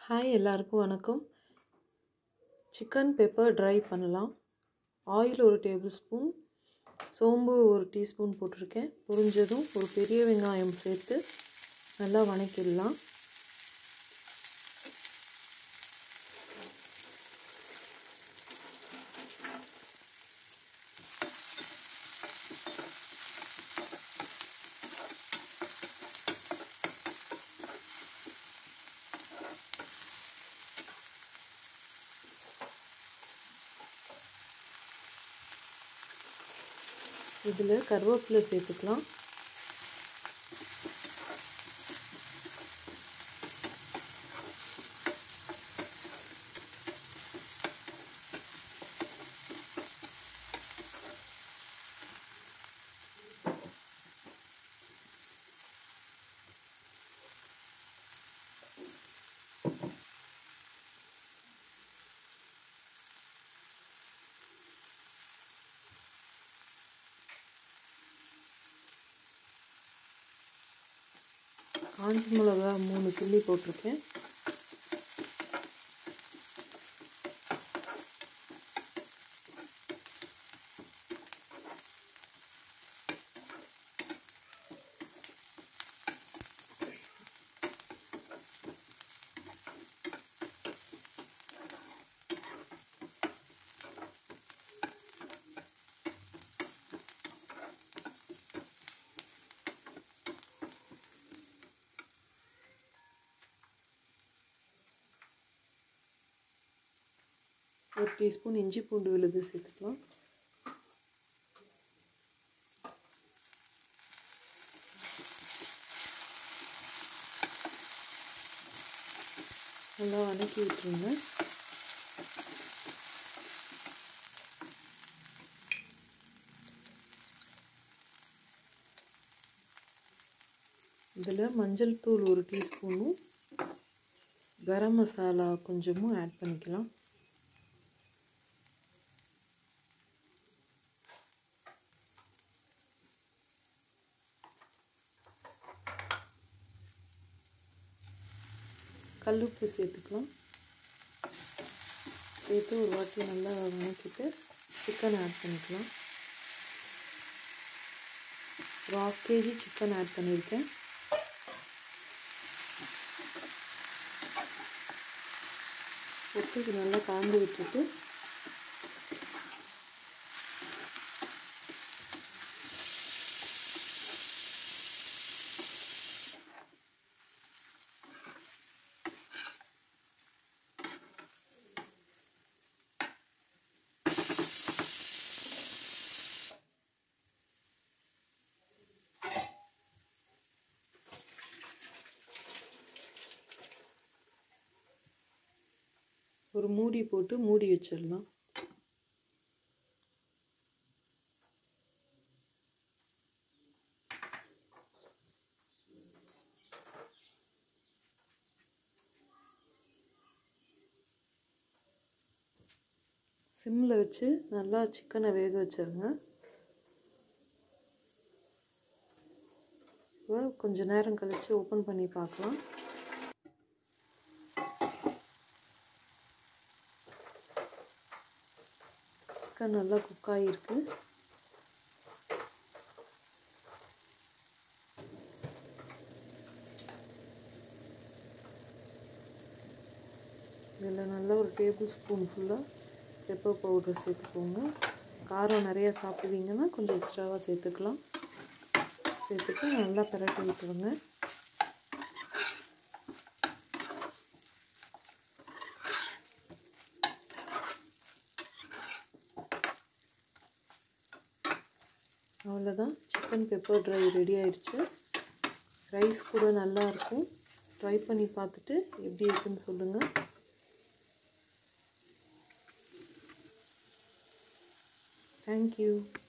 hi எல்லாருக்கும் வணக்கம் chicken pepper dry பண்ணலாம் ஆயில் ஒரு டேபிள் ஸ்பூன் சோம்பு ஒரு டீஸ்பூன் போட்டிருக்கேன் பொரிஞ்சதும் ஒரு பெரிய வெங்காயம் சேர்த்து நல்லா வணக்கிடலாம் இதில் கருவேப்பிலை சேர்த்துக்கலாம் காஞ்ச மிளகா மூணு கிள்ளி போட்டிருக்கேன் ஒரு டீஸ்பூன் இஞ்சி பூண்டு விழுது சேர்த்துக்கலாம் நல்லா வதக்கி விட்டுருங்க இதில் மஞ்சள் தூள் ஒரு டீஸ்பூனும் கரம் மசாலா கொஞ்சமும் ஆட் பண்ணிக்கலாம் கல்லுப்பு சேர்த்துக்கலாம் சேர்த்து ஒரு வாட்டி நல்லா வதக்கிட்டு சிக்கன் ஆட் பண்ணிக்கலாம் ஒரு ஆஃப் கேஜி சிக்கன் ஆட் பண்ணியிருக்கேன் போட்டு இது நல்லா கலந்து விட்டுட்டு ஒரு மூடி போட்டு மூடி வச்சிடலாம் சிம்மில் வச்சு நல்லா சிக்கனை வேக வச்சிருங்க இப்போ கொஞ்ச நேரம் கழித்து ஓப்பன் பண்ணி பார்க்கலாம் சிக்கன் நல்லா குக் ஆகிருக்கு இதில் நல்லா ஒரு டேபிள் ஸ்பூன் ஃபுல்லாக பெப்பர் பவுடர் சேர்த்துக்கோங்க காரம் நிறையா சாப்பிடுவீங்கன்னா கொஞ்சம் எக்ஸ்ட்ராவாக சேர்த்துக்கலாம் சேர்த்துட்டு நல்லா பரட்டி விட்டுருங்க அவ்வளோதான் சிக்கன் பெப்பர் ட்ரை ரெடி ஆயிடுச்சு ரைஸ் கூட நல்லாயிருக்கும் ட்ரை பண்ணி பார்த்துட்டு எப்படி இருக்குன்னு சொல்லுங்கள் தேங்க்யூ